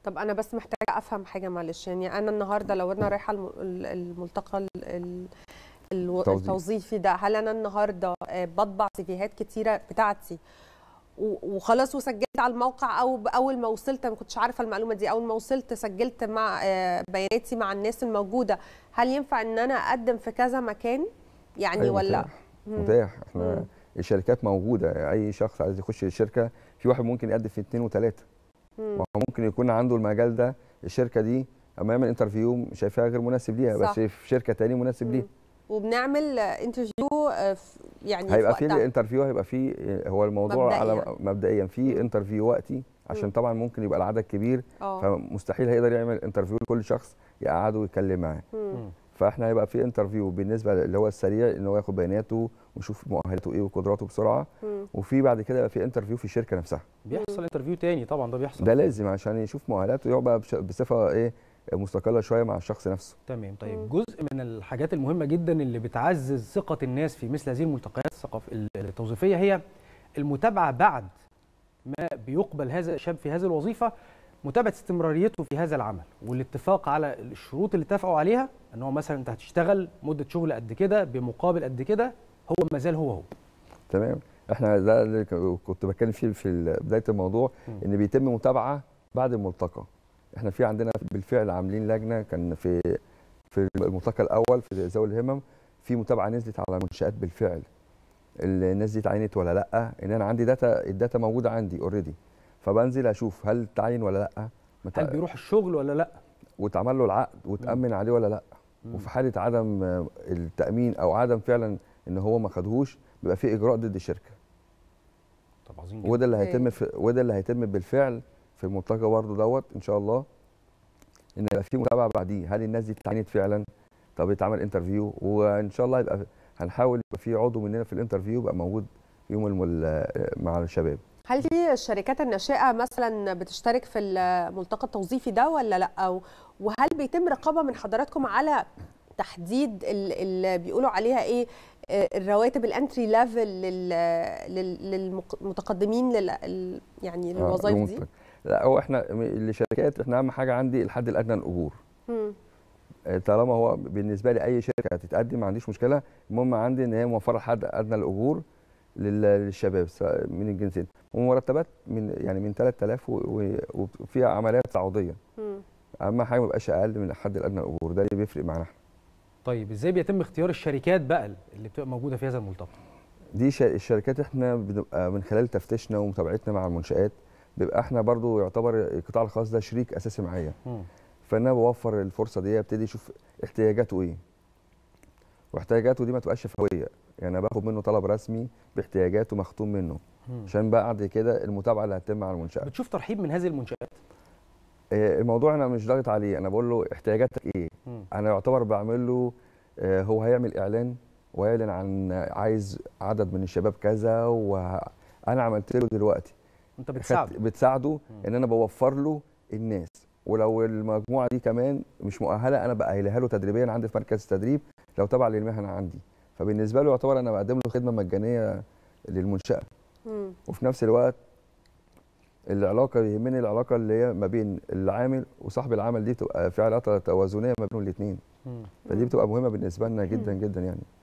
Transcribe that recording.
طب انا بس محتاجه افهم حاجه معلش يعني انا النهارده لو انا رايحه الم- ال- الملتقى ال- ال- الو- التوظيف. التوظيفي ده هل انا النهارده آه، بطبع سيفيهات كتيره بتاعتي و- وخلاص وسجلت على الموقع او ب- اول ما وصلت ما كنتش عارفه المعلومه دي اول ما وصلت سجلت مع آه، بياناتي مع الناس الموجوده هل ينفع ان انا اقدم في كذا مكان يعني أيوة ولا متاح. متاح احنا مم. الشركات موجوده اي شخص عايز يخش الشركه في واحد ممكن يقدم في اثنين وثلاثه مم. ممكن يكون عنده المجال ده الشركه دي اما يعمل انترفيو شايفاها غير مناسب ليها صح. بس في شركه تاني مناسب ليها وبنعمل انترفيو يعني هيبقى في في وقتها. الانترفيو هيبقى في هو الموضوع على مبدئياً. مبدئيا في انترفيو وقتي عشان مم. طبعا ممكن يبقى العدد كبير اه فمستحيل هيقدر يعمل انترفيو لكل شخص يقعده ويتكلم معاه مم. فاحنا هيبقى في انترفيو بالنسبه اللي هو السريع ان هو ياخد بياناته ويشوف مؤهلاته ايه وقدراته بسرعه مم. وفي بعد كده يبقى في انترفيو في الشركه نفسها بيحصل انترفيو تاني طبعا ده بيحصل ده لازم عشان يشوف مؤهلاته يقعد بقى بش- بصفه ايه مستقله شويه مع الشخص نفسه تمام مم. طيب جزء من الحاجات المهمه جدا اللي بتعزز ثقه الناس في مثل هذه الملتقيات الثقاف التوظيفيه هي المتابعه بعد ما بيقبل هذا الشاب في هذه الوظيفه متابعه استمراريته في هذا العمل والاتفاق على الشروط اللي اتفقوا عليها ان هو مثلا انت هتشتغل مده شغل قد كده بمقابل قد كده هو ما زال هو هو تمام احنا ده اللي ك- كنت بتكلم فيه في ال- بدايه الموضوع مم. ان بيتم متابعه بعد الملتقى احنا في عندنا بالفعل عاملين لجنه كان في في الملتقى الاول في ذوي الهمم في متابعه نزلت على المنشات بالفعل الناس دي اتعينت ولا لا ان انا عندي داتا الداتا موجوده عندي اوريدي فبنزل اشوف هل تعين ولا لا مت- هل بيروح الشغل ولا لا واتعمل له العقد وتامن عليه ولا لا مم. وفي حاله عدم آه، التامين او عدم فعلا ان هو ما خدهوش بيبقى في اجراء ضد الشركه طب عظيم جدا وده اللي أوكي. هيتم في وده اللي هيتم بالفعل في الملتقى برضه دوت ان شاء الله ان يبقى في متابعه بعديه هل الناس دي اتعينت فعلا طب اتعمل انترفيو وان شاء الله يبقى هنحاول يبقى في عضو مننا في الانترفيو يبقى موجود يوم المل... مع الشباب هل في الشركات الناشئه مثلا بتشترك في الملتقى التوظيفي ده ولا لا أو وهل بيتم رقابه من حضراتكم على تحديد ال- اللي بيقولوا عليها ايه آه، الرواتب الانتري ليفل للمتقدمين لل ال- يعني آه، للوظائف دي المنتج. لا هو احنا م- الشركات احنا اهم حاجه عندي الحد الادنى للاجور مم. آه، طالما هو بالنسبه لي اي شركه هتتقدم ما عنديش مشكله المهم عندي ان هي موفره الحد ادنى الاجور لل- للشباب سواء من الجنسين ومرتبات من يعني من 3000 و- و- وفيها عمليات تعويضيه مم. اهم حاجه ما يبقاش اقل من الحد الادنى للاجور ده اللي بيفرق معانا احنا طيب ازاي بيتم اختيار الشركات بقى اللي بتبقى موجوده في هذا الملتقى دي ش- الشركات احنا بنبقى من خلال تفتيشنا ومتابعتنا مع المنشآت بيبقى احنا برضو يعتبر القطاع الخاص ده شريك اساسي معايا مم. فانا بوفر الفرصه دي ابتدي اشوف احتياجاته ايه واحتياجاته دي ما تبقاش شفويه يعني انا باخد منه طلب رسمي باحتياجاته مختوم منه مم. عشان بعد كده المتابعه اللي هتتم على المنشاه بتشوف ترحيب من هذه المنشات آه، الموضوع انا مش ضاغط عليه انا بقول له احتياجاتك ايه مم. انا يعتبر بعمل له آه، هو هيعمل اعلان ويعلن عن عايز عدد من الشباب كذا وانا عملت له دلوقتي انت خدت- بتساعده بتساعده مم. ان انا بوفر له الناس ولو المجموعه دي كمان مش مؤهله انا باهلها له تدريبيا عندي في مركز التدريب لو تبع للمهنه عندي فبالنسبه له يعتبر انا بقدم له خدمه مجانيه للمنشاه مم. وفي نفس الوقت العلاقه يهمني العلاقه اللي هي ما بين العامل وصاحب العمل دي تبقى في علاقه توازنيه ما بينهم الاثنين مم. فدي بتبقى مهمه بالنسبه لنا جدا جدا يعني